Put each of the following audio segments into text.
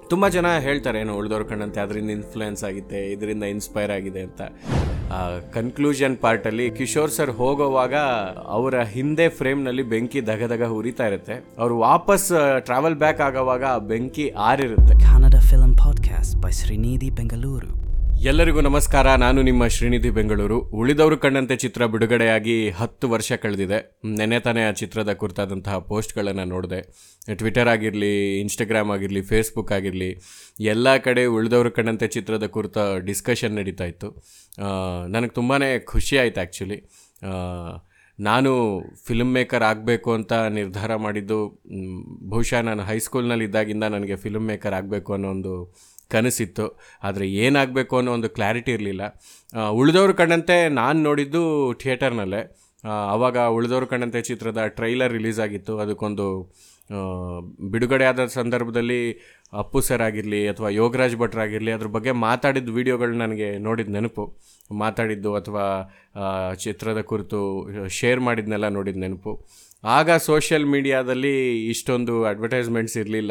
ತುಂಬ ಜನ ಹೇಳ್ತಾರೆ ಏನು ಉಳಿದವ್ರ ಕಣ್ಣಂತೆ ಅದರಿಂದ ಇನ್ಫ್ಲುಯೆನ್ಸ್ ಆಗಿದೆ ಇದರಿಂದ ಇನ್ಸ್ಪೈರ್ ಆಗಿದೆ ಅಂತ ಕನ್ಕ್ಲೂಷನ್ ಪಾರ್ಟಲ್ಲಿ ಕಿಶೋರ್ ಸರ್ ಹೋಗೋವಾಗ ಅವರ ಹಿಂದೆ ಫ್ರೇಮ್ನಲ್ಲಿ ಬೆಂಕಿ ದಗದಗ ಉರಿತಾ ಇರುತ್ತೆ ಅವ್ರು ವಾಪಸ್ ಟ್ರಾವೆಲ್ ಬ್ಯಾಕ್ ಆಗೋವಾಗ ಆ ಬೆಂಕಿ ಆರಿರುತ್ತೆ Kannada Film Podcast by Srinidhi Bengaluru. ಎಲ್ಲರಿಗೂ ನಮಸ್ಕಾರ ನಾನು ನಿಮ್ಮ ಶ್ರೀನಿಧಿ ಬೆಂಗಳೂರು ಉಳಿದವರು ಕಂಡಂತೆ ಚಿತ್ರ ಬಿಡುಗಡೆಯಾಗಿ ಹತ್ತು ವರ್ಷ ಕಳೆದಿದೆ ನೆನೆ ತಾನೇ ಆ ಚಿತ್ರದ ಕುರಿತಾದಂತಹ ಪೋಸ್ಟ್ಗಳನ್ನು ನೋಡಿದೆ ಟ್ವಿಟರ್ ಆಗಿರಲಿ ಇನ್ಸ್ಟಾಗ್ರಾಮ್ ಆಗಿರಲಿ ಫೇಸ್ಬುಕ್ ಆಗಿರಲಿ ಎಲ್ಲ ಕಡೆ ಉಳಿದವರು ಕಂಡಂತೆ ಚಿತ್ರದ ಕುರಿತ ಡಿಸ್ಕಷನ್ ನಡೀತಾ ಇತ್ತು ನನಗೆ ತುಂಬಾ ಖುಷಿ ಆಯಿತು ಆ್ಯಕ್ಚುಲಿ ನಾನು ಫಿಲ್ಮ್ ಮೇಕರ್ ಆಗಬೇಕು ಅಂತ ನಿರ್ಧಾರ ಮಾಡಿದ್ದು ಮ್, ಬಹುಶಃ ನಾನು ಹೈಸ್ಕೂಲ್ನಲ್ಲಿ ಇದ್ದಾಗಿಂದ ನನಗೆ ಫಿಲ್ಮ್ ಮೇಕರ್ ಆಗಬೇಕು ಅನ್ನೋ ಒಂದು ಕನಸಿತ್ತು ಆದರೆ ಏನಾಗಬೇಕು ಅನ್ನೋ ಒಂದು ಕ್ಲಾರಿಟಿ ಇರಲಿಲ್ಲ ಉಳಿದವ್ರು ಕಂಡಂತೆ ನಾನು ನೋಡಿದ್ದು ಥಿಯೇಟರ್ನಲ್ಲೇ ಆವಾಗ ಉಳಿದವ್ರು ಕಂಡಂತೆ ಚಿತ್ರದ ಟ್ರೈಲರ್ ರಿಲೀಸ್ ಆಗಿತ್ತು ಅದಕ್ಕೊಂದು ಆ, ಬಿಡುಗಡೆ ಆದ ಸಂದರ್ಭದಲ್ಲಿ ಅಪ್ಪು ಸರ್ ಆಗಿರಲಿ ಅಥವಾ ಯೋಗರಾಜ್ ಭಟ್ರಾಗಿರಲಿ ಅದ್ರ ಬಗ್ಗೆ ಮಾತಾಡಿದ ವೀಡಿಯೋಗಳು ನನಗೆ ನೋಡಿದ ನೆನಪು ಮಾತಾಡಿದ್ದು ಅಥವಾ ಆ, ಚಿತ್ರದ ಕುರಿತು ಶೇರ್ ಮಾಡಿದ್ನೆಲ್ಲ ನೋಡಿದ ನೆನಪು ಆಗ ಸೋಷಿಯಲ್ ಮೀಡಿಯಾದಲ್ಲಿ ಇಷ್ಟೊಂದು ಅಡ್ವರ್ಟೈಸ್ಮೆಂಟ್ಸ್ ಇರಲಿಲ್ಲ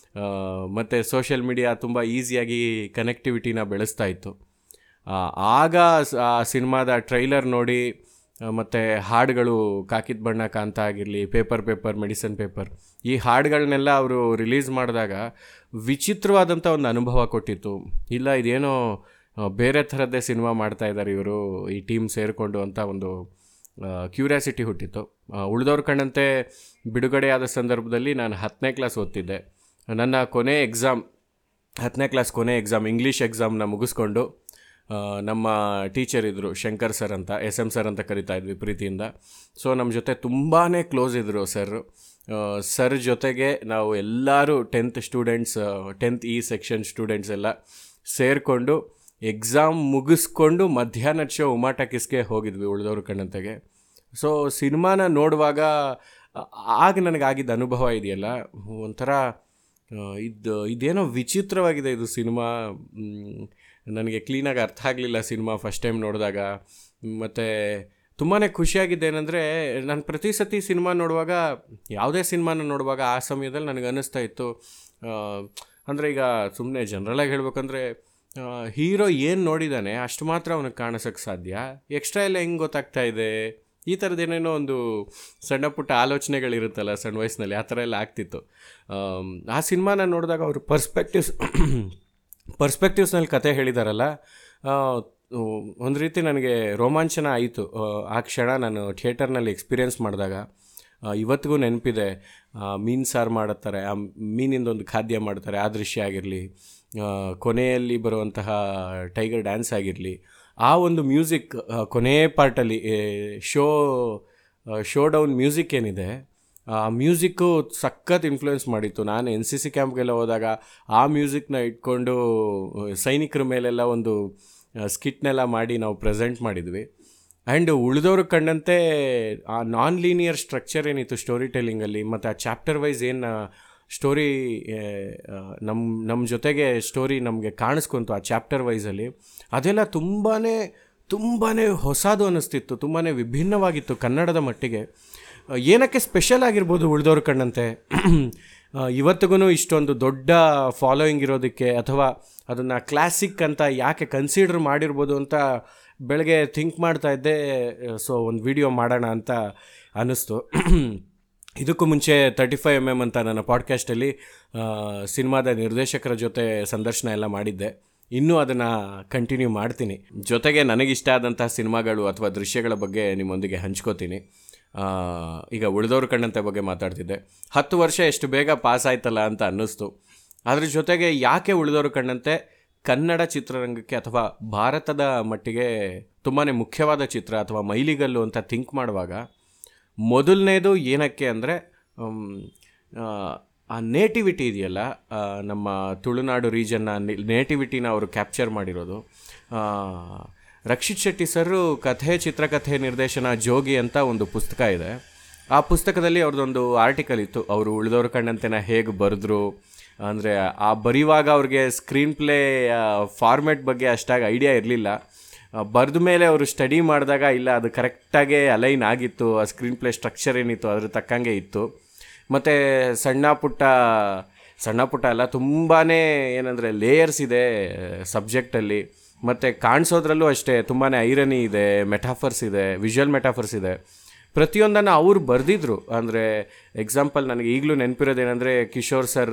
ಮತ್ತು ಸೋಷಿಯಲ್ ಮೀಡಿಯಾ ತುಂಬ ಈಸಿಯಾಗಿ ಕನೆಕ್ಟಿವಿಟಿನ ಬೆಳೆಸ್ತಾ ಇತ್ತು ಆ, ಆಗ ಸ- ಆ ಸಿನಿಮಾದ ಟ್ರೈಲರ್ ನೋಡಿ ಮತ್ತು ಹಾಡುಗಳು ಕಾಕಿದ ಬಣ್ಣ ಕಾಂತ ಆಗಿರಲಿ ಪೇಪರ್ ಪೇಪರ್ ಮೆಡಿಸನ್ ಪೇಪರ್ ಈ ಹಾಡುಗಳನ್ನೆಲ್ಲ ಅವರು ರಿಲೀಸ್ ಮಾಡಿದಾಗ ವಿಚಿತ್ರವಾದಂಥ ಒಂದು ಅನುಭವ ಕೊಟ್ಟಿತ್ತು ಇಲ್ಲ ಇದೇನೋ ಆ, ಬೇರೆ ಥರದ್ದೇ ಸಿನಿಮಾ ಮಾಡ್ತಾ ಇದ್ದಾರೆ ಇವರು ಈ ಟೀಮ್ ಸೇರಿಕೊಂಡು ಅಂತ ಒಂದು ಕ್ಯೂರಿಯಾಸಿಟಿ ಹುಟ್ಟಿತ್ತು ಉಳಿದವ್ರ ಕಣ್ಣಂತೆ ಬಿಡುಗಡೆಯಾದ ಸಂದರ್ಭದಲ್ಲಿ ನಾನು ಹತ್ತನೇ ಕ್ಲಾಸ್ ಓದ್ತಿದ್ದೆ ನನ್ನ ಕೊನೆ ಎಕ್ಸಾಮ್ ಹತ್ತನೇ ಕ್ಲಾಸ್ ಕೊನೆ ಎಕ್ಸಾಮ್ ಇಂಗ್ಲೀಷ್ ಎಕ್ಸಾಮ್ನ ಮುಗಿಸ್ಕೊಂಡು ಆ, ನಮ್ಮ ಟೀಚರ್ ಇದ್ದರು ಶಂಕರ್ ಸರ್ ಅಂತ ಎಸ್ ಎಮ್ ಸರ್ ಅಂತ ಕರಿತಾ ಇದ್ವಿ ಪ್ರೀತಿಯಿಂದ ಸೊ ನಮ್ಮ ಜೊತೆ ತುಂಬಾ ಕ್ಲೋಸ್ ಇದ್ದರು ಸರ್ ಸರ್ ಜೊತೆಗೆ ನಾವು ಎಲ್ಲರೂ tenth students tenth E section students ಎಲ್ಲ ಸೇರಿಕೊಂಡು ಎಕ್ಸಾಮ್ ಮುಗಿಸ್ಕೊಂಡು ಮಧ್ಯಾಹ್ನದ ಶೋ ಉಮಾಟ ಕಿಸ್ಗೆ ಹೋಗಿದ್ವಿ ಉಳಿದವ್ರ ಕಣ್ಣಂತೆಗೆ ಸೊ ಸಿನಿಮಾನ ನೋಡುವಾಗ ಆ- ಆಗ ನನಗಾಗಿದ್ದ ಅನುಭವ ಇದೆಯಲ್ಲ ಒಂಥರ ಆ, ಇದು ಇದೇನೋ ವಿಚಿತ್ರವಾಗಿದೆ ಇದು ಸಿನಿಮಾ ಮ್, ನನಗೆ ಕ್ಲೀನಾಗಿ ಅರ್ಥ ಆಗಲಿಲ್ಲ ಸಿನಿಮಾ ಫಸ್ಟ್ ಟೈಮ್ ನೋಡಿದಾಗ ಮತ್ತು ತುಂಬಾ ಖುಷಿಯಾಗಿದೆ ಏನಂದರೆ ನಾನು ಪ್ರತಿ ಸತಿ ಸಿನಿಮಾ ನೋಡುವಾಗ ಯಾವುದೇ ಸಿನಿಮಾನ ನೋಡುವಾಗ ಆ ಸಮಯದಲ್ಲಿ ನನಗೆ ಅನ್ನಿಸ್ತಾ ಇತ್ತು ಅಂದರೆ ಈಗ ಸುಮ್ಮನೆ ಜನರಲಾಗಿ ಹೇಳ್ಬೇಕಂದ್ರೆ ಹೀರೋ ಏನು ನೋಡಿದ್ದಾನೆ ಅಷ್ಟು ಮಾತ್ರ ಅವನಿಗೆ ಕಾಣಿಸೋಕ್ಕೆ ಸಾಧ್ಯ ಎಕ್ಸ್ಟ್ರಾ ಎಲ್ಲ ಹೆಂಗೆ ಗೊತ್ತಾಗ್ತಾ ಇದೆ ಈ ಥರದ್ದು ಏನೇನೋ ಒಂದು ಸಣ್ಣ ಪುಟ್ಟ ಆಲೋಚನೆಗಳಿರುತ್ತಲ್ಲ ಸಣ್ಣ ವಯಸ್ಸಿನಲ್ಲಿ ಆ ಥರ ಎಲ್ಲ ಆಗ್ತಿತ್ತು ಆಮ್, ಆ ಸಿನಿಮಾನ ನೋಡಿದಾಗ ಅವರು ಪರ್ಸ್ಪೆಕ್ಟಿವ್ಸ್ ಪರ್ಸ್ಪೆಕ್ಟಿವ್ಸ್ನಲ್ಲಿ ಕತೆ ಹೇಳಿದಾರಲ್ಲ ಒಂದು ರೀತಿ ನನಗೆ ರೋಮಾಂಚನ ಆಯಿತು ಆ ಕ್ಷಣ ನಾನು ಥಿಯೇಟರ್ನಲ್ಲಿ ಎಕ್ಸ್ಪೀರಿಯೆನ್ಸ್ ಮಾಡಿದಾಗ ಆ, ಇವತ್ತಿಗೂ ನೆನಪಿದೆ ಮೀನು ಸಾರು ಮಾಡುತ್ತಾರೆ ಆ ಮೀನಿಂದೊಂದು ಖಾದ್ಯ ಮಾಡ್ತಾರೆ ಆ ದೃಶ್ಯ ಆಗಿರಲಿ ಕೊನೆಯಲ್ಲಿ ಬರುವಂತಹ ಟೈಗರ್ ಡ್ಯಾನ್ಸ್ ಆಗಿರಲಿ ಆ ಒಂದು ಮ್ಯೂಸಿಕ್ ಕೊನೆ ಪಾರ್ಟಲ್ಲಿ ಶೋ ಶೋ ಡೌನ್ ಮ್ಯೂಸಿಕ್ ಏನಿದೆ ಆ ಮ್ಯೂಸಿಕ್ಕು ಸಖತ್ ಇನ್ಫ್ಲುಯೆನ್ಸ್ ಮಾಡಿತ್ತು ನಾನು ಎನ್ ಸಿ ಸಿ ಕ್ಯಾಂಪ್ಗೆಲ್ಲ ಹೋದಾಗ ಆ ಮ್ಯೂಸಿಕ್ನ ಇಟ್ಕೊಂಡು ಆ, ಸೈನಿಕರ ಮೇಲೆಲ್ಲ ಒಂದು ಸ್ಕಿಟ್ನೆಲ್ಲ ಮಾಡಿ ನಾವು ಪ್ರೆಸೆಂಟ್ ಮಾಡಿದ್ವಿ ಆ್ಯಂಡ್ ಉಳಿದವ್ರ ಕಂಡಂತೆ ಆ ನಾನ್ ಲೀನಿಯರ್ ಸ್ಟ್ರಕ್ಚರ್ ಏನಿತ್ತು ಸ್ಟೋರಿ ಟೆಲ್ಲಿಂಗಲ್ಲಿ ಮತ್ತು ಆ ಚಾಪ್ಟರ್ ವೈಸ್ ಏನು ಸ್ಟೋರಿ ನಮ್ಮ ನಮ್ಮ ಜೊತೆಗೆ ಸ್ಟೋರಿ ನಮಗೆ ಕಾಣಿಸ್ಕೊಂತು ಆ ಚಾಪ್ಟರ್ ವೈಸಲ್ಲಿ ಅದೆಲ್ಲ ತುಂಬಾ ತುಂಬಾ ಹೊಸದು ಅನ್ನಿಸ್ತಿತ್ತು ತುಂಬಾ ವಿಭಿನ್ನವಾಗಿತ್ತು ಕನ್ನಡದ ಮಟ್ಟಿಗೆ ಆ, ಏನಕ್ಕೆ ಸ್ಪೆಷಲ್ ಆಗಿರ್ಬೋದು ಉಳಿದವ್ರ ಕಣ್ಣಂತೆ ಇವತ್ತಿಗೂ ಇಷ್ಟೊಂದು ದೊಡ್ಡ ಫಾಲೋಯಿಂಗ್ ಇರೋದಕ್ಕೆ ಅಥವಾ ಅದನ್ನು ಕ್ಲಾಸಿಕ್ ಅಂತ ಯಾಕೆ ಕನ್ಸಿಡರ್ ಮಾಡಿರ್ಬೋದು ಅಂತ ಬೆಳಗ್ಗೆ ಥಿಂಕ್ ಮಾಡ್ತಾ ಇದ್ದೆ ಸೊ ಒಂದು ವಿಡಿಯೋ ಮಾಡೋಣ ಅಂತ ಅನ್ನಿಸ್ತು ಇದಕ್ಕೂ ಮುಂಚೆ ತರ್ಟಿ ಫೈವ್ ಎಮ್ ಎಮ್ ಅಂತ ನನ್ನ ಪಾಡ್ಕಾಸ್ಟಲ್ಲಿ ಸಿನಿಮಾದ ನಿರ್ದೇಶಕರ ಜೊತೆ ಸಂದರ್ಶನ ಎಲ್ಲ ಮಾಡಿದ್ದೆ ಇನ್ನೂ ಅದನ್ನು ಕಂಟಿನ್ಯೂ ಮಾಡ್ತೀನಿ ಜೊತೆಗೆ ನನಗಿಷ್ಟ ಆದಂತಹ ಸಿನಿಮಾಗಳು ಅಥವಾ ದೃಶ್ಯಗಳ ಬಗ್ಗೆ ನಿಮ್ಮೊಂದಿಗೆ ಹಂಚ್ಕೋತೀನಿ ಆ, ಈಗ ಉಳಿದವ್ರ ಕಣ್ಣಂತೆ ಬಗ್ಗೆ ಮಾತಾಡ್ತಿದ್ದೆ ಹತ್ತು ವರ್ಷ ಎಷ್ಟು ಬೇಗ ಪಾಸ್ ಆಯ್ತಲ್ಲ ಅಂತ ಅನ್ನಿಸ್ತು ಅದ್ರ ಜೊತೆಗೆ ಯಾಕೆ ಉಳಿದವ್ರ ಕಣ್ಣಂತೆ ಕನ್ನಡ ಚಿತ್ರರಂಗಕ್ಕೆ ಅಥವಾ ಭಾರತದ ಮಟ್ಟಿಗೆ ತುಂಬಾ ಮುಖ್ಯವಾದ ಚಿತ್ರ ಅಥವಾ ಮೈಲಿಗಲ್ಲು ಅಂತ ಥಿಂಕ್ ಮಾಡುವಾಗ ಮೊದಲನೇದು ಏನಕ್ಕೆ ಅಂದರೆ ಆ ನೇಟಿವಿಟಿ ಇದೆಯಲ್ಲ ಆ, ನಮ್ಮ ತುಳುನಾಡು ರೀಜನ್ನ ನೇಟಿವಿಟಿನ ಅವರು ಕ್ಯಾಪ್ಚರ್ ಮಾಡಿರೋದು ಆ, ರಕ್ಷಿತ್ ಶೆಟ್ಟಿ ಸರು ಕಥೆ ಚಿತ್ರಕಥೆ ನಿರ್ದೇಶನ ಜೋಗಿ ಅಂತ ಒಂದು ಪುಸ್ತಕ ಇದೆ ಆ ಪುಸ್ತಕದಲ್ಲಿ ಅವ್ರದ್ದೊಂದು ಆರ್ಟಿಕಲ್ ಇತ್ತು ಅವರು ಉಳಿದವ್ರ ಕಣ್ಣಂತೆನ ಹೇಗೆ ಬರೆದ್ರು ಅಂದರೆ ಆ ಬರೆಯುವಾಗ ಅವ್ರಿಗೆ ಸ್ಕ್ರೀನ್ ಪ್ಲೇ ಫಾರ್ಮೆಟ್ ಬಗ್ಗೆ ಅಷ್ಟಾಗಿ ಐಡಿಯಾ ಇರಲಿಲ್ಲ ಬರೆದ ಮೇಲೆ ಅವರು ಸ್ಟಡಿ ಮಾಡಿದಾಗ ಇಲ್ಲ ಅದು ಕರೆಕ್ಟಾಗೇ ಅಲೈನ್ ಆಗಿತ್ತು ಆ ಸ್ಕ್ರೀನ್ ಪ್ಲೇ ಸ್ಟ್ರಕ್ಚರ್ ಏನಿತ್ತು ಅದ್ರ ತಕ್ಕಂಗೆ ಇತ್ತು ಮತ್ತು ಸಣ್ಣ ಪುಟ್ಟ ಸಣ್ಣ ಪುಟ್ಟ ಅಲ್ಲ ತುಂಬಾ ಏನಂದರೆ ಲೇಯರ್ಸ್ ಇದೆ ಸಬ್ಜೆಕ್ಟಲ್ಲಿ ಮತ್ತು ಕಾಣಿಸೋದ್ರಲ್ಲೂ ಅಷ್ಟೇ ತುಂಬಾ ಐರನಿ ಇದೆ ಮೆಟಾಫರ್ಸ್ ಇದೆ ವಿಜುವಲ್ ಮೆಟಾಫರ್ಸ್ ಇದೆ ಪ್ರತಿಯೊಂದನ್ನು ಅವ್ರು ಬರೆದಿದ್ರು ಅಂದರೆ ಎಕ್ಸಾಂಪಲ್ ನನಗೆ ಈಗಲೂ ನೆನಪಿರೋದೇನೆಂದರೆ ಕಿಶೋರ್ ಸರ್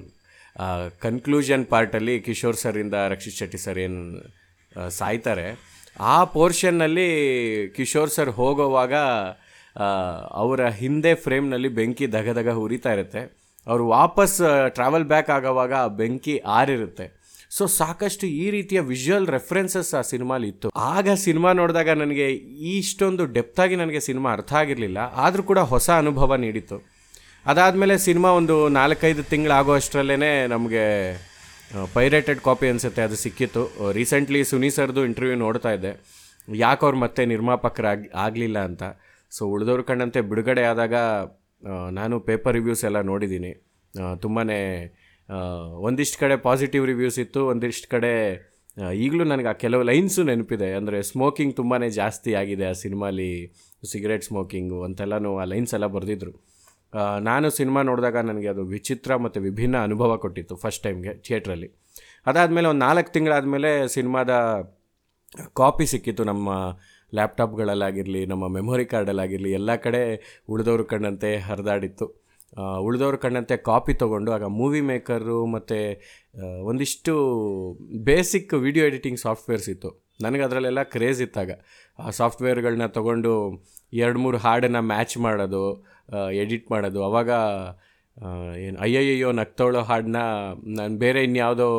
ಕನ್ಕ್ಲೂಷನ್ ಪಾರ್ಟಲ್ಲಿ ಕಿಶೋರ್ ಸರಿಂದ ರಕ್ಷಿತ್ ಶೆಟ್ಟಿ ಸರ್ ಏನು ಸಾಯ್ತಾರೆ ಆ ಪೋರ್ಷನ್ನಲ್ಲಿ ಕಿಶೋರ್ ಸರ್ ಹೋಗೋವಾಗ ಆ, ಅವರ ಹಿಂದೆ ಫ್ರೇಮ್ನಲ್ಲಿ ಬೆಂಕಿ ದಗ ದಗ ಉರಿತಾ ಇರುತ್ತೆ ಅವರು ವಾಪಸ್ ಟ್ರಾವೆಲ್ ಬ್ಯಾಕ್ ಆಗೋವಾಗ ಆ ಬೆಂಕಿ ಆರಿರುತ್ತೆ ಸೊ ಸಾಕಷ್ಟು ಈ ರೀತಿಯ ವಿಜುವಲ್ ರೆಫರೆನ್ಸಸ್ ಆ ಸಿನಿಮಾಲಿ ಇತ್ತು ಆಗ ಸಿನಿಮಾ ನೋಡಿದಾಗ ನನಗೆ ಇಷ್ಟೊಂದು ಡೆಪ್ತಾಗಿ ನನಗೆ ಸಿನಿಮಾ ಅರ್ಥ ಆಗಿರಲಿಲ್ಲ ಆದರೂ ಕೂಡ ಹೊಸ ಅನುಭವ ನೀಡಿತ್ತು ಅದಾದಮೇಲೆ ಸಿನಿಮಾ ಒಂದು ನಾಲ್ಕೈದು ತಿಂಗಳಾಗೋ ಅಷ್ಟರಲ್ಲೇ ನಮಗೆ ಪೈರೇಟೆಡ್ ಕಾಪಿ ಅನಿಸುತ್ತೆ ಅದು ಸಿಕ್ಕಿತ್ತು ರೀಸೆಂಟ್ಲಿ ಸುನಿ ಸರ್ದು ಇಂಟರ್ವ್ಯೂ ನೋಡ್ತಾ ಇದ್ದೆ ಯಾಕೆ ಅವ್ರು ಮತ್ತೆ ನಿರ್ಮಾಪಕರಾಗಿ ಆಗಲಿಲ್ಲ ಅಂತ ಸೊ ಉಳಿದವ್ರ ಕಣ್ಣಂತೆ ಬಿಡುಗಡೆ ಆದಾಗ ಆ, ನಾನು ಪೇಪರ್ ರಿವ್ಯೂಸ್ ಎಲ್ಲ ನೋಡಿದ್ದೀನಿ ತುಂಬಾ ಒಂದಿಷ್ಟು ಕಡೆ ಪಾಸಿಟಿವ್ ರಿವ್ಯೂಸ್ ಇತ್ತು ಒಂದಿಷ್ಟು ಕಡೆ ಈಗಲೂ ನನಗೆ ಆ ಕೆಲವು ಲೈನ್ಸು ನೆನಪಿದೆ ಅಂದರೆ ಸ್ಮೋಕಿಂಗ್ ತುಂಬಾ ಜಾಸ್ತಿ ಆಗಿದೆ ಆ ಸಿನಿಮಾಲಿ ಸಿಗರೇಟ್ ಸ್ಮೋಕಿಂಗು ಅಂತೆಲ್ಲನೂ ಆ ಲೈನ್ಸ್ ಎಲ್ಲ ಬರೆದಿದ್ರು ಆ, ನಾನು ಸಿನಿಮಾ ನೋಡಿದಾಗ ನನಗೆ ಅದು ವಿಚಿತ್ರ ಮತ್ತು ವಿಭಿನ್ನ ಅನುಭವ ಕೊಟ್ಟಿತ್ತು ಫಸ್ಟ್ ಟೈಮ್ಗೆ ಥಿಯೇಟ್ರಲ್ಲಿ ಅದಾದಮೇಲೆ ಒಂದು ನಾಲ್ಕು ತಿಂಗಳಾದಮೇಲೆ ಸಿನಿಮಾದ ಕಾಪಿ ಸಿಕ್ಕಿತ್ತು ನಮ್ಮ ಲ್ಯಾಪ್ಟಾಪ್ಗಳಲ್ಲಾಗಿರಲಿ ನಮ್ಮ ಮೆಮೊರಿ ಕಾರ್ಡಲ್ಲಾಗಿರಲಿ ಎಲ್ಲ ಕಡೆ ಉಳಿದವ್ರ ಕಣ್ಣಂತೆ ಹರಿದಾಡಿತ್ತು ಉಳಿದವ್ರ ಕಣ್ಣಂತೆ ಕಾಪಿ ತೊಗೊಂಡು ಆಗ ಮೂವಿ ಮೇಕರು ಮತ್ತು ಒಂದಿಷ್ಟು ಬೇಸಿಕ್ ವಿಡಿಯೋ ಎಡಿಟಿಂಗ್ ಸಾಫ್ಟ್ವೇರ್ಸ್ ಇತ್ತು ನನಗೆ ಅದರಲ್ಲೆಲ್ಲ ಕ್ರೇಜ್ ಇತ್ತಾಗ ಆ ಸಾಫ್ಟ್ವೇರ್ಗಳನ್ನ ತೊಗೊಂಡು ಎರಡು ಮೂರು ಹಾಡನ್ನು ಮ್ಯಾಚ್ ಮಾಡೋದು ಎಡಿಟ್ ಮಾಡೋದು ಅವಾಗ ಏನು ಅಯ್ಯಯ್ಯೋ ನಗ್ತೋಳೋ ಹಾಡನ್ನ ನಾನು ಬೇರೆ ಇನ್ಯಾವುದೋ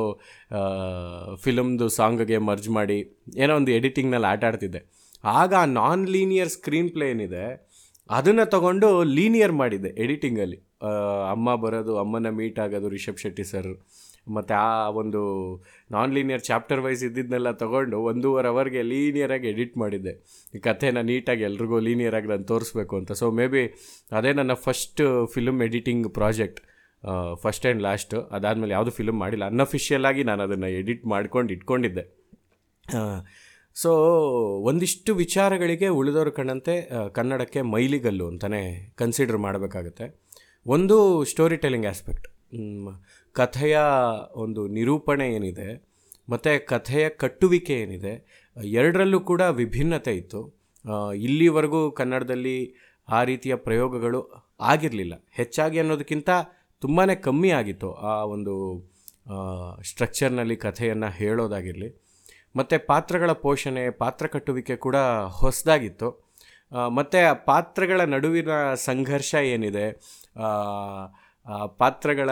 ಫಿಲಮ್ದು ಸಾಂಗ್ಗೆ ಮರ್ಜ್ ಮಾಡಿ ಏನೋ ಒಂದು ಎಡಿಟಿಂಗ್ನಲ್ಲಿ ಆಟ ಆಡ್ತಿದ್ದೆ ಆಗ ಆ ನಾನ್ ಲೀನಿಯರ್ ಸ್ಕ್ರೀನ್ ಪ್ಲೇ ಏನಿದೆ ಅದನ್ನು ತಗೊಂಡು ಲೀನಿಯರ್ ಮಾಡಿದ್ದೆ ಎಡಿಟಿಂಗಲ್ಲಿ ಅಮ್ಮ ಬರೋದು ಅಮ್ಮನ ಮೀಟ್ ಆಗೋದು ರಿಷಬ್ ಶೆಟ್ಟಿ ಸರ್ ಮತ್ತು ಆ ಒಂದು ನಾನ್ ಲೀನಿಯರ್ ಚಾಪ್ಟರ್ ವೈಸ್ ಇದ್ದಿದ್ದನ್ನೆಲ್ಲ ತೊಗೊಂಡು ಒಂದೂವರೆ ಅವರ್ಗೆ ಲೀನಿಯರಾಗಿ ಎಡಿಟ್ ಮಾಡಿದ್ದೆ ಈ ಕಥೆನ ನೀಟಾಗಿ ಎಲ್ರಿಗೂ ಲೀನಿಯರಾಗಿ ನಾನು ತೋರಿಸ್ಬೇಕು ಅಂತ ಸೊ ಮೇ ಬಿ ಅದೇ ನನ್ನ first film editing project first and last ಅದಾದಮೇಲೆ ಯಾವುದು ಫಿಲ್ಮ್ ಮಾಡಿಲ್ಲ ಅನ್ಅಫಿಷಿಯಲ್ ಆಗಿ ನಾನು ಅದನ್ನು ಎಡಿಟ್ ಮಾಡ್ಕೊಂಡು ಇಟ್ಕೊಂಡಿದ್ದೆ ಸೊ ಒಂದಿಷ್ಟು ವಿಚಾರಗಳಿಗೆ ಉಳಿದವ್ರ ಕಣ್ಣಂತೆ ಆ, ಕನ್ನಡಕ್ಕೆ ಮೈಲಿಗಲ್ಲು ಅಂತಲೇ ಕನ್ಸಿಡರ್ ಮಾಡಬೇಕಾಗುತ್ತೆ ಒಂದು ಸ್ಟೋರಿ ಟೆಲ್ಲಿಂಗ್ ಆಸ್ಪೆಕ್ಟ್ ಕಥೆಯ ಒಂದು ನಿರೂಪಣೆ ಏನಿದೆ ಮತ್ತು ಕಥೆಯ ಕಟ್ಟುವಿಕೆ ಏನಿದೆ ಎರಡರಲ್ಲೂ ಕೂಡ ವಿಭಿನ್ನತೆ ಇತ್ತು ಆ, ಇಲ್ಲಿವರೆಗೂ ಕನ್ನಡದಲ್ಲಿ ಆ ರೀತಿಯ ಪ್ರಯೋಗಗಳು ಆಗಿರಲಿಲ್ಲ ಹೆಚ್ಚಾಗಿ ಅನ್ನೋದಕ್ಕಿಂತ ತುಂಬಾ ಕಮ್ಮಿ ಆಗಿತ್ತು ಆ ಒಂದು ಸ್ಟ್ರಕ್ಚರ್ನಲ್ಲಿ ಕಥೆಯನ್ನು ಹೇಳೋದಾಗಿರಲಿ ಮತ್ತು ಪಾತ್ರಗಳ ಪೋಷಣೆ ಪಾತ್ರ ಕಟ್ಟುವಿಕೆ ಕೂಡ ಹೊಸದಾಗಿತ್ತು ಮತ್ತು ಆ ಪಾತ್ರಗಳ ನಡುವಿನ ಸಂಘರ್ಷ ಏನಿದೆ ಆ, ಆ ಪಾತ್ರಗಳ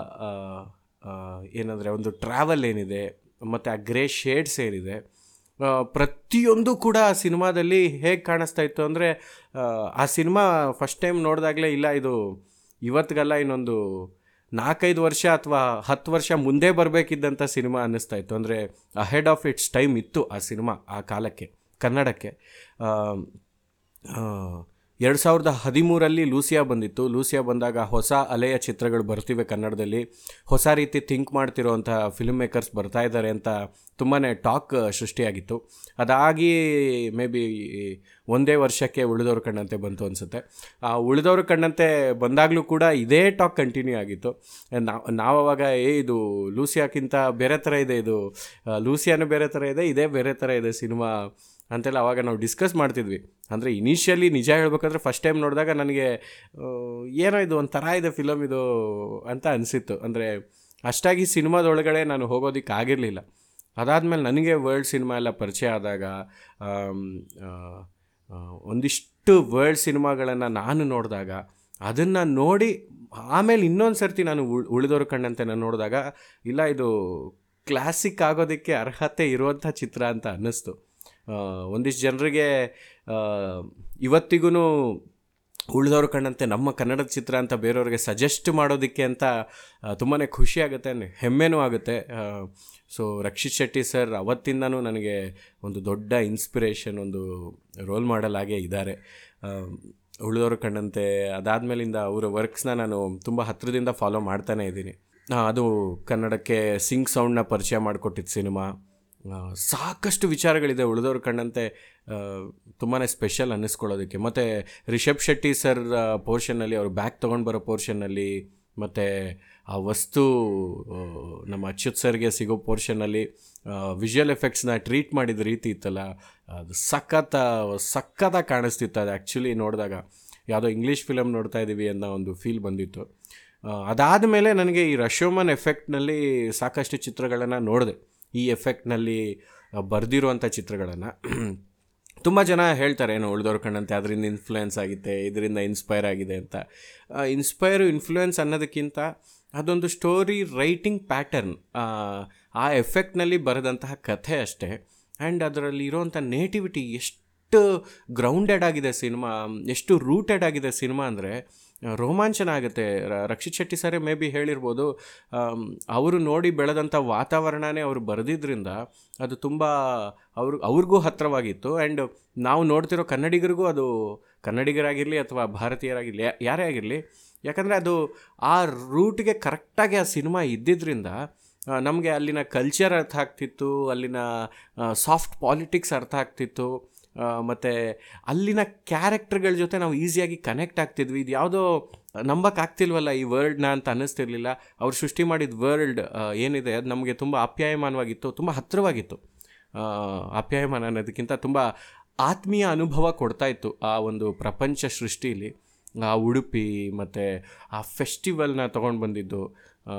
ಏನಂದರೆ ಒಂದು ಟ್ರಾವೆಲ್ ಏನಿದೆ ಮತ್ತು ಆ ಗ್ರೇ ಶೇಡ್ಸ್ ಏನಿದೆ ಆ, ಪ್ರತಿಯೊಂದು ಕೂಡ ಆ ಸಿನಿಮಾದಲ್ಲಿ ಹೇಗೆ ಕಾಣಿಸ್ತಾ ಇತ್ತು ಅಂದರೆ ಆ ಸಿನಿಮಾ ಫಸ್ಟ್ ಟೈಮ್ ನೋಡಿದಾಗಲೇ ಇಲ್ಲ ಇದು ಇವತ್ತಿಗಲ್ಲ ಇನ್ನೊಂದು ನಾಲ್ಕೈದು ವರ್ಷ ಅಥವಾ ಹತ್ತು ವರ್ಷ ಮುಂದೆ ಬರಬೇಕಿದ್ದಂಥ ಸಿನಿಮಾ ಅನ್ನಿಸ್ತಾ ಇತ್ತು ಅಂದರೆ ಅಹೆಡ್ ಆಫ್ ಇಟ್ಸ್ ಟೈಮ್ ಇತ್ತು ಆ ಸಿನಿಮಾ ಆ ಕಾಲಕ್ಕೆ ಕನ್ನಡಕ್ಕೆ ಆ, ಆ, ಎರಡು ಸಾವಿರದ ಹದಿಮೂರಲ್ಲಿ ಲೂಸಿಯಾ ಬಂದಿತ್ತು ಲೂಸಿಯಾ ಬಂದಾಗ ಹೊಸ ಅಲೆಯ ಚಿತ್ರಗಳು ಬರ್ತಿವೆ ಕನ್ನಡದಲ್ಲಿ ಹೊಸ ರೀತಿ ಥಿಂಕ್ ಮಾಡ್ತಿರೋವಂಥ ಫಿಲ್ಮ್ ಮೇಕರ್ಸ್ ಬರ್ತಾ ಇದ್ದಾರೆ ಅಂತ ತುಂಬಾ ಟಾಕ್ ಸೃಷ್ಟಿಯಾಗಿತ್ತು ಅದಾಗಿ ಮೇ ಬಿ ಒಂದೇ ವರ್ಷಕ್ಕೆ ಉಳಿದವ್ರ ಕಣ್ಣಂತೆ ಬಂತು ಅನಿಸುತ್ತೆ ಆ ಉಳಿದವ್ರ ಕಣ್ಣಂತೆ ಬಂದಾಗಲೂ ಕೂಡ ಇದೇ ಟಾಕ್ ಕಂಟಿನ್ಯೂ ಆಗಿತ್ತು ನಾವು ನಾವು ಅವಾಗ ಏ ಇದು ಲೂಸಿಯಾಕ್ಕಿಂತ ಬೇರೆ ಥರ ಇದೆ ಇದು ಆ, ಲೂಸಿಯಾನು ಬೇರೆ ಥರ ಇದೆ ಇದೇ ಬೇರೆ ಥರ ಇದೆ ಸಿನಿಮಾ ಅಂತೆಲ್ಲ ಅವಾಗ ನಾವು ಡಿಸ್ಕಸ್ ಮಾಡ್ತಿದ್ವಿ ಅಂದರೆ ಇನಿಷಿಯಲಿ ನಿಜ ಹೇಳ್ಬೇಕಂದ್ರೆ ಫಸ್ಟ್ ಟೈಮ್ ನೋಡಿದಾಗ ನನಗೆ ಆ, ಏನೋ ಇದು ಒಂಥರ ಇದೆ ಫಿಲಮ್ ಇದು ಅಂತ ಅನಿಸಿತ್ತು ಅಂದರೆ ಅಷ್ಟಾಗಿ ಸಿನಿಮಾದೊಳಗಡೆ ನಾನು ಹೋಗೋದಕ್ಕೆ ಆಗಿರಲಿಲ್ಲ ಅದಾದಮೇಲೆ ನನಗೆ ವರ್ಲ್ಡ್ ಸಿನಿಮಾ ಎಲ್ಲ ಪರಿಚಯ ಆದಾಗ ಆಮ್, ಆ, ಆ, ಒಂದಿಷ್ಟು ವರ್ಲ್ಡ್ ಸಿನಿಮಾಗಳನ್ನು ನಾನು ನೋಡಿದಾಗ ಅದನ್ನು ನೋಡಿ ಆಮೇಲೆ ಇನ್ನೊಂದು ಸರ್ತಿ ನಾನು ಉಳ್ ಉಳಿದವ್ರ ಕಣ್ಣಂತೆ ನಾನು ನೋಡಿದಾಗ ಇಲ್ಲ ಇದು ಕ್ಲಾಸಿಕ್ ಆಗೋದಕ್ಕೆ ಅರ್ಹತೆ ಇರುವಂಥ ಚಿತ್ರ ಅಂತ ಅನ್ನಿಸ್ತು ಒಂದಿಷ್ಟು ಜನರಿಗೆ ಇವತ್ತಿಗೂ ಉಳಿದವ್ರ ಕಣ್ಣಂತೆ ನಮ್ಮ ಕನ್ನಡದ ಚಿತ್ರ ಅಂತ ಬೇರೆಯವ್ರಿಗೆ ಸಜೆಸ್ಟ್ ಮಾಡೋದಕ್ಕೆ ಅಂತ ತುಂಬಾ ಖುಷಿ ಆಗುತ್ತೆ and ಹೆಮ್ಮೆನೂ ಆಗುತ್ತೆ ಸೊ ರಕ್ಷಿತ್ ಶೆಟ್ಟಿ ಸರ್ ಅವತ್ತಿಂದನೂ ನನಗೆ ಒಂದು ದೊಡ್ಡ ಇನ್ಸ್ಪಿರೇಷನ್ ಒಂದು ರೋಲ್ ಮಾಡಲ್ ಆಗೇ ಇದ್ದಾರೆ ಉಳಿದವ್ರ ಕಣ್ಣಂತೆ ಅದಾದಮೇಲಿಂದ ಅವರ ವರ್ಕ್ಸ್ನ ನಾನು ತುಂಬ ಹತ್ತಿರದಿಂದ ಫಾಲೋ ಮಾಡ್ತಾನೇ ಇದ್ದೀನಿ ಆ, ಅದು ಕನ್ನಡಕ್ಕೆ ಸಿಂಗ್ ಸೌಂಡ್ನ ಪರಿಚಯ ಮಾಡಿಕೊಟ್ಟಿದ್ದು ಸಿನಿಮಾ ಆ, ಸಾಕಷ್ಟು ವಿಚಾರಗಳಿದೆ ಉಳಿದವ್ರ ಕಣ್ಣಂತೆ ತುಂಬಾ ಸ್ಪೆಷಲ್ ಅನ್ನಿಸ್ಕೊಳ್ಳೋದಕ್ಕೆ ಮತ್ತು ರಿಷಬ್ ಶೆಟ್ಟಿ ಸರ್ ಪೋರ್ಷನ್ನಲ್ಲಿ ಅವರು ಬ್ಯಾಕ್ ತೊಗೊಂಡು ಬರೋ ಪೋರ್ಷನ್ನಲ್ಲಿ ಮತ್ತು ಆ ವಸ್ತು ಆ, ನಮ್ಮ ಅಚ್ಯುತ್ ಸರ್ಗೆ ಸಿಗೋ ಪೋರ್ಷನಲ್ಲಿ ವಿಜುವಲ್ ಎಫೆಕ್ಟ್ಸ್ನ ಟ್ರೀಟ್ ಮಾಡಿದ ರೀತಿ ಇತ್ತಲ್ಲ ಅದು ಸಖತ್ತ ಸಖತ್ತಾಗಿ ಕಾಣಿಸ್ತಿತ್ತು ಅದು ಆ್ಯಕ್ಚುಲಿ ನೋಡಿದಾಗ ಯಾವುದೋ ಇಂಗ್ಲೀಷ್ ಫಿಲಮ್ ನೋಡ್ತಾ ಇದ್ದೀವಿ ಅನ್ನೋ ಒಂದು ಫೀಲ್ ಬಂದಿತ್ತು ಅದಾದ ಮೇಲೆ ನನಗೆ ಈ ರಶೋಮನ್ ಎಫೆಕ್ಟ್ನಲ್ಲಿ ಸಾಕಷ್ಟು ಚಿತ್ರಗಳನ್ನು ನೋಡಿದೆ ಈ ಎಫೆಕ್ಟ್ನಲ್ಲಿ ಬರೆದಿರುವಂಥ ಚಿತ್ರಗಳನ್ನು ತುಂಬ ಜನ ಹೇಳ್ತಾರೆ ಏನೋ ಉಳಿದವ್ರ ಕಣ್ಣಂತೆ ಅದರಿಂದ ಇನ್ಫ್ಲುಯೆನ್ಸ್ ಆಗಿದೆ ಇದರಿಂದ ಇನ್ಸ್ಪೈರ್ ಆಗಿದೆ ಅಂತ ಇನ್ಸ್ಪೈರು ಇನ್ಫ್ಲುಯೆನ್ಸ್ ಅನ್ನೋದಕ್ಕಿಂತ ಅದೊಂದು ಸ್ಟೋರಿ ರೈಟಿಂಗ್ ಪ್ಯಾಟರ್ನ್ ಆ ಎಫೆಕ್ಟ್ನಲ್ಲಿ ಬರೆದಂತಹ ಕಥೆ ಅಷ್ಟೇ ಆ್ಯಂಡ್ ಅದರಲ್ಲಿ ಇರೋವಂಥ ನೇಟಿವಿಟಿ ಎಷ್ಟು ಗ್ರೌಂಡೆಡ್ ಆಗಿದೆ ಸಿನಿಮಾ ಎಷ್ಟು ರೂಟೆಡ್ ಆಗಿದೆ ಸಿನಿಮಾ ಅಂದರೆ ರೋಮಾಂಚನ ಆಗುತ್ತೆ ರ- ರಕ್ಷಿತ್ ಶೆಟ್ಟಿ ಸರೇ ಮೇ ಬಿ ಹೇಳಿರ್ಬೋದು ಆಮ್, ಅವರು ನೋಡಿ ಬೆಳೆದಂಥ ವಾತಾವರಣನೇ ಅವರು ಬರೆದಿದ್ರಿಂದ ಅದು ತುಂಬ ಅವ್ರು ಅವ್ರಿಗೂ ಹತ್ತಿರವಾಗಿತ್ತು ಆ್ಯಂಡ್ ನಾವು ನೋಡ್ತಿರೋ ಕನ್ನಡಿಗರಿಗೂ ಅದು ಕನ್ನಡಿಗರಾಗಿರಲಿ ಅಥವಾ ಭಾರತೀಯರಾಗಿರಲಿ ಯಾ- ಯಾರೇ ಆಗಿರಲಿ ಯಾಕಂದರೆ ಅದು ಆ ರೂಟ್ಗೆ ಕರೆಕ್ಟಾಗಿ ಆ ಸಿನಿಮಾ ಇದ್ದಿದ್ದರಿಂದ ನಮಗೆ ಅಲ್ಲಿನ ಕಲ್ಚರ್ ಅರ್ಥ ಆಗ್ತಿತ್ತು ಅಲ್ಲಿನ ಸಾಫ್ಟ್ ಪಾಲಿಟಿಕ್ಸ್ ಅರ್ಥ ಆಗ್ತಿತ್ತು ಮತ್ತು ಅಲ್ಲಿನ ಕ್ಯಾರೆಕ್ಟರ್ಗಳ ಜೊತೆ ನಾವು ಈಸಿಯಾಗಿ ಕನೆಕ್ಟ್ ಆಗ್ತಿದ್ವಿ ಇದು ಯಾವುದೋ ನಂಬಕ್ಕಾಗ್ತಿಲ್ವಲ್ಲ ಈ ವರ್ಲ್ಡ್ನ ಅಂತ ಅನ್ನಿಸ್ತಿರ್ಲಿಲ್ಲ ಅವ್ರು ಸೃಷ್ಟಿ ಮಾಡಿದ ವರ್ಲ್ಡ್ ಏನಿದೆ ಅದು ನಮಗೆ ತುಂಬ ಆಪ್ಯಾಯಮಾನವಾಗಿತ್ತು ತುಂಬ ಹತ್ತಿರವಾಗಿತ್ತು ಆ, ಆಪ್ಯಾಯಮಾನ ಅನ್ನೋದಕ್ಕಿಂತ ತುಂಬ ಆತ್ಮೀಯ ಅನುಭವ ಕೊಡ್ತಾ ಇತ್ತು ಆ ಒಂದು ಪ್ರಪಂಚ ಸೃಷ್ಟಿಯಲ್ಲಿ ಆ ಉಡುಪಿ ಮತ್ತು ಆ ಫೆಸ್ಟಿವಲ್ನ ತೊಗೊಂಡು ಬಂದಿದ್ದು ಆ,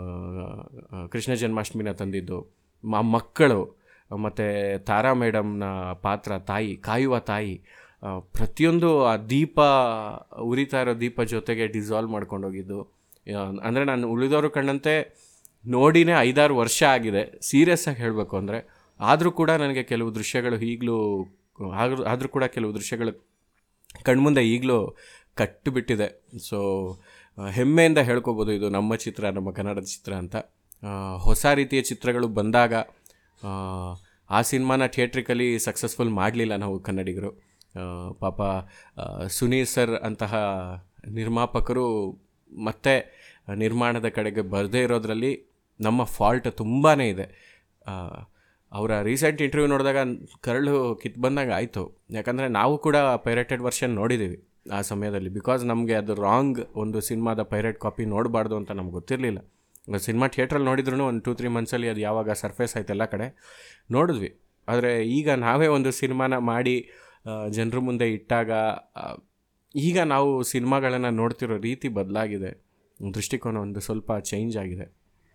ಆ, ಕೃಷ್ಣ ಜನ್ಮಾಷ್ಟಮಿನ ತಂದಿದ್ದು ಮ ಮಕ್ಕಳು ಮತ್ತು ತಾರಾ ಮೇಡಮ್ನ ಪಾತ್ರ ತಾಯಿ ಕಾಯುವ ತಾಯಿ ಆ, ಪ್ರತಿಯೊಂದು ಆ ದೀಪ ಉರಿತಾ ಇರೋ ದೀಪ ಜೊತೆಗೆ ಡಿಸಾಲ್ವ್ ಮಾಡ್ಕೊಂಡೋಗಿದ್ದು ಅಂದರೆ ನಾನು ಉಳಿದವರು ಕಂಡಂತೆ ನೋಡಿನೇ ಐದಾರು ವರ್ಷ ಆಗಿದೆ ಸೀರಿಯಸ್ ಆಗಿ ಹೇಳಬೇಕು ಅಂದರೆ ಆದರೂ ಕೂಡ ನನಗೆ ಕೆಲವು ದೃಶ್ಯಗಳು ಈಗಲೂ ಆದ್ರೂ ಆದರೂ ಕೂಡ ಕೆಲವು ದೃಶ್ಯಗಳು ಕಣ್ಮುಂದೆ ಈಗಲೂ ಕಟ್ಟಿಬಿಟ್ಟಿದೆ ಸೊ ಹೆಮ್ಮೆಯಿಂದ ಹೇಳ್ಕೊಬೋದು ಇದು ನಮ್ಮ ಚಿತ್ರ ನಮ್ಮ ಕನ್ನಡದ ಚಿತ್ರ ಅಂತ ಆ, ಹೊಸ ರೀತಿಯ ಚಿತ್ರಗಳು ಬಂದಾಗ ಆ, ಆ ಸಿನಿಮಾನ ಥಿಯೇಟ್ರಿಕಲಿ ಸಕ್ಸಸ್ಫುಲ್ ಮಾಡಲಿಲ್ಲ ನಾವು ಕನ್ನಡಿಗರು ಆ, ಪಾಪ ಆ, ಸುನೀಲ್ ಸರ್ ಅಂತಹ ನಿರ್ಮಾಪಕರು ಮತ್ತೆ ನಿರ್ಮಾಣದ ಕಡೆಗೆ ಬರದೇ ಇರೋದ್ರಲ್ಲಿ ನಮ್ಮ ಫಾಲ್ಟ್ ತುಂಬಾ ಇದೆ ಆ, ಅವರ ರೀಸೆಂಟ್ ಇಂಟರ್ವ್ಯೂ ನೋಡಿದಾಗ ಕರಳು ಕಿತ್ತು ಬಂದಾಗ ಆಯಿತು ಯಾಕಂದರೆ ನಾವು ಕೂಡ ಪೈರೇಟೆಡ್ ವರ್ಷನ್ ನೋಡಿದ್ದೀವಿ ಆ ಸಮಯದಲ್ಲಿ ಬಿಕಾಸ್ ನಮಗೆ ಅದು ರಾಂಗ್ ಒಂದು ಸಿನಿಮಾದ ಪೈರೇಟ್ ಕಾಪಿ ನೋಡಬಾರ್ದು ಅಂತ ನಮ್ಗೆ ಗೊತ್ತಿರಲಿಲ್ಲ ಸಿನಿಮಾ ಥಿಯೇಟ್ರಲ್ಲಿ ನೋಡಿದ್ರು ಒಂದು ಟೂ ತ್ರೀ ಮಂತ್ಸಲ್ಲಿ ಅದು ಯಾವಾಗ ಸರ್ಫೇಸ್ ಆಯ್ತು ಎಲ್ಲ ಕಡೆ ನೋಡಿದ್ವಿ ಆದರೆ ಈಗ ನಾವೇ ಒಂದು ಸಿನಿಮಾನ ಮಾಡಿ ಜನರ ಮುಂದೆ ಇಟ್ಟಾಗ ಆ, ಈಗ ನಾವು ಸಿನಿಮಾಗಳನ್ನು ನೋಡ್ತಿರೋ ರೀತಿ ಬದಲಾಗಿದೆ ದೃಷ್ಟಿಕೋನ ಒಂದು ಸ್ವಲ್ಪ ಚೇಂಜ್ ಆಗಿದೆ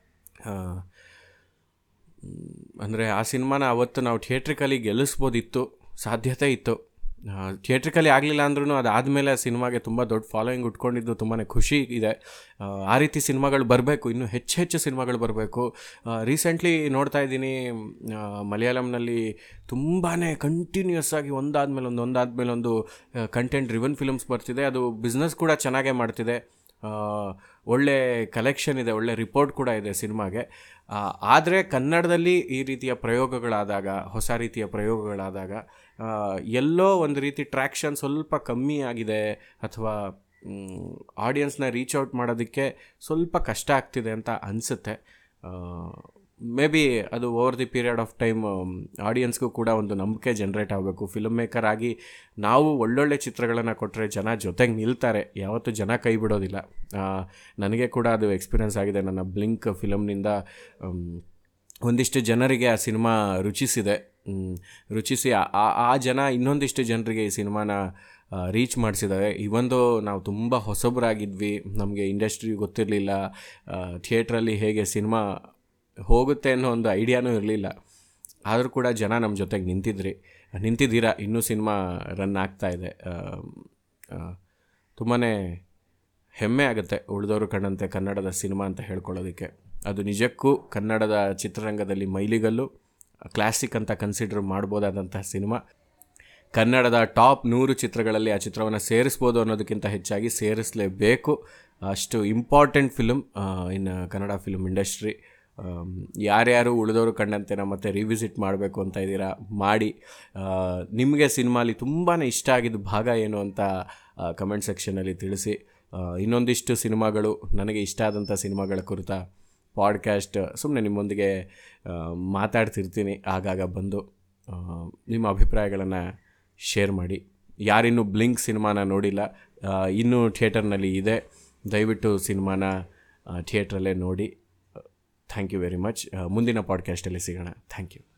ಅಂದರೆ ಆ ಸಿನಿಮಾನ ಅವತ್ತು ನಾವು ಥಿಯೇಟ್ರಿಕಲಿ ಗೆಲ್ಲಿಸ್ಬೋದಿತ್ತು ಸಾಧ್ಯತೆ ಇತ್ತು ಥಿಯೇಟ್ರಿಕಲಿ ಆಗಲಿಲ್ಲ ಅಂದ್ರೂ ಅದಾದಮೇಲೆ ಆ ಸಿನಿಮಾಗೆ ತುಂಬ ದೊಡ್ಡ ಫಾಲೋಯಿಂಗ್ ಉಟ್ಕೊಂಡಿದ್ದು ತುಂಬಾ ಖುಷಿ ಇದೆ ಆ, ಆ ರೀತಿ ಸಿನಿಮಾಗಳು ಬರಬೇಕು ಇನ್ನೂ ಹೆಚ್ಚು ಹೆಚ್ಚು ಸಿನಿಮಾಗಳು ಬರಬೇಕು ರೀಸೆಂಟ್ಲಿ ನೋಡ್ತಾ ಇದ್ದೀನಿ ಮಲಯಾಳಂನಲ್ಲಿ ತುಂಬಾ ಕಂಟಿನ್ಯೂಸ್ ಆಗಿ ಒಂದಾದ್ಮೇಲೆ ಒಂದು ಒಂದಾದ್ಮೇಲೆ ಒಂದು ಕಂಟೆಂಟ್ ರಿವನ್ ಫಿಲ್ಮ್ಸ್ ಬರ್ತಿದೆ ಅದು ಬಿಸ್ನೆಸ್ ಕೂಡ ಚೆನ್ನಾಗೇ ಮಾಡ್ತಿದೆ ಆ, ಒಳ್ಳೆ ಕಲೆಕ್ಷನ್ ಇದೆ ಒಳ್ಳೆ ರಿಪೋರ್ಟ್ ಕೂಡ ಇದೆ ಸಿನಿಮಾಗೆ ಆದರೆ ಕನ್ನಡದಲ್ಲಿ ಈ ರೀತಿಯ ಪ್ರಯೋಗಗಳಾದಾಗ ಹೊಸ ರೀತಿಯ ಪ್ರಯೋಗಗಳಾದಾಗ ಆ, ಎಲ್ಲೋ ಒಂದು ರೀತಿ ಟ್ರ್ಯಾಕ್ಷನ್ ಸ್ವಲ್ಪ ಕಮ್ಮಿ ಆಗಿದೆ ಅಥವಾ ಆಡಿಯನ್ಸ್ನ ರೀಚ್ ಔಟ್ ಮಾಡೋದಕ್ಕೆ ಸ್ವಲ್ಪ ಕಷ್ಟ ಆಗ್ತಿದೆ ಅಂತ ಅನಿಸುತ್ತೆ ಮೇ ಬಿ ಅದು over the period of time ಆಡಿಯನ್ಸ್ಗೂ ಕೂಡ ಒಂದು ನಂಬಿಕೆ ಜನ್ರೇಟ್ ಆಗಬೇಕು ಫಿಲ್ಮ್ ಮೇಕರ್ ಆಗಿ ನಾವು ಒಳ್ಳೊಳ್ಳೆ ಚಿತ್ರಗಳನ್ನು ಕೊಟ್ಟರೆ ಜನ ಜೊತೆಗೆ ನಿಲ್ತಾರೆ ಯಾವತ್ತೂ ಜನ ಕೈ ಬಿಡೋದಿಲ್ಲ ಆ, ನನಗೆ ಕೂಡ ಅದು ಎಕ್ಸ್ಪೀರಿಯನ್ಸ್ ಆಗಿದೆ ನನ್ನ ಬ್ಲಿಂಕ್ ಫಿಲಮ್ನಿಂದ ಒಂದಿಷ್ಟು ಜನರಿಗೆ ಆ ಸಿನಿಮಾ ರುಚಿಸಿದೆ ಮ್, ರುಚಿಸಿ ಆ- ಆ- ಆ ಜನ ಇನ್ನೊಂದಿಷ್ಟು ಜನರಿಗೆ ಈ ಸಿನಿಮಾನ ರೀಚ್ ಮಾಡಿಸಿದ್ದಾರೆ ಇವೊಂದು ನಾವು ತುಂಬ ಹೊಸಬರಾಗಿದ್ವಿ ನಮಗೆ ಇಂಡಸ್ಟ್ರಿ ಗೊತ್ತಿರಲಿಲ್ಲ ಥಿಯೇಟ್ರಲ್ಲಿ ಹೇಗೆ ಸಿನಿಮಾ ಹೋಗುತ್ತೆ ಅನ್ನೋ ಒಂದು ಐಡಿಯಾನೂ ಇರಲಿಲ್ಲ ಆದರೂ ಕೂಡ ಜನ ನಮ್ಮ ಜೊತೆಗೆ ನಿಂತಿದ್ರಿ ನಿಂತಿದ್ದೀರಾ ಇನ್ನೂ ಸಿನಿಮಾ ರನ್ ಆಗ್ತಾ ಇದೆ ತುಂಬಾ ಹೆಮ್ಮೆ ಆಗುತ್ತೆ ಉಳಿದವರು ಕಂಡಂತೆ ಕನ್ನಡದ ಸಿನಿಮಾ ಅಂತ ಹೇಳ್ಕೊಳ್ಳೋದಕ್ಕೆ ಅದು ನಿಜಕ್ಕೂ ಕನ್ನಡದ ಚಿತ್ರರಂಗದಲ್ಲಿ ಮೈಲಿಗಲ್ಲು ಕ್ಲಾಸಿಕ್ ಅಂತ ಕನ್ಸಿಡರ್ ಮಾಡ್ಬೋದಾದಂತಹ ಸಿನಿಮಾ ಕನ್ನಡದ ಟಾಪ್ ನೂರು ಚಿತ್ರಗಳಲ್ಲಿ ಆ ಚಿತ್ರವನ್ನು ಸೇರಿಸ್ಬೋದು ಅನ್ನೋದಕ್ಕಿಂತ ಹೆಚ್ಚಾಗಿ ಸೇರಿಸಲೇಬೇಕು ಅಷ್ಟು important film in Kannada film industry ಯಾರ್ಯಾರು ಉಳಿದವರು ಕಂಡಂತೆ ಮತ್ತೆ ರಿವಿಸಿಟ್ ಮಾಡಬೇಕು ಅಂತ ಇದ್ದೀರಾ ಮಾಡಿ ಆ, ನಿಮಗೆ ಸಿನಿಮಾಲಿ ತುಂಬಾ ಇಷ್ಟ ಆಗಿದ್ದ ಭಾಗ ಏನು ಅಂತ ಕಮೆಂಟ್ ಸೆಕ್ಷನಲ್ಲಿ ತಿಳಿಸಿ ಆ, ಇನ್ನೊಂದಿಷ್ಟು ಸಿನಿಮಾಗಳು ನನಗೆ ಇಷ್ಟ ಆದಂಥ ಸಿನಿಮಾಗಳ ಕುರಿತ ಪಾಡ್ಕ್ಯಾಸ್ಟ್ ಸುಮ್ಮನೆ ನಿಮ್ಮೊಂದಿಗೆ ಆ, ಮಾತಾಡ್ತಿರ್ತೀನಿ ಆಗಾಗ ಬಂದು ಆ, ನಿಮ್ಮ ಅಭಿಪ್ರಾಯಗಳನ್ನು ಶೇರ್ ಮಾಡಿ ಯಾರಿನ್ನೂ ಬ್ಲಿಂಕ್ ಸಿನಿಮಾನ ನೋಡಿಲ್ಲ ಆ, ಇನ್ನೂ ಥಿಯೇಟರ್ನಲ್ಲಿ ಇದೆ ದಯವಿಟ್ಟು ಸಿನಿಮಾನ ಥಿಯೇಟ್ರಲ್ಲೇ ನೋಡಿ ಥ್ಯಾಂಕ್ ಯು ವೆರಿ ಮಚ್ ಮುಂದಿನ ಪಾಡ್ಕಾಸ್ಟಲ್ಲಿ ಸಿಗೋಣ ಥ್ಯಾಂಕ್ ಯು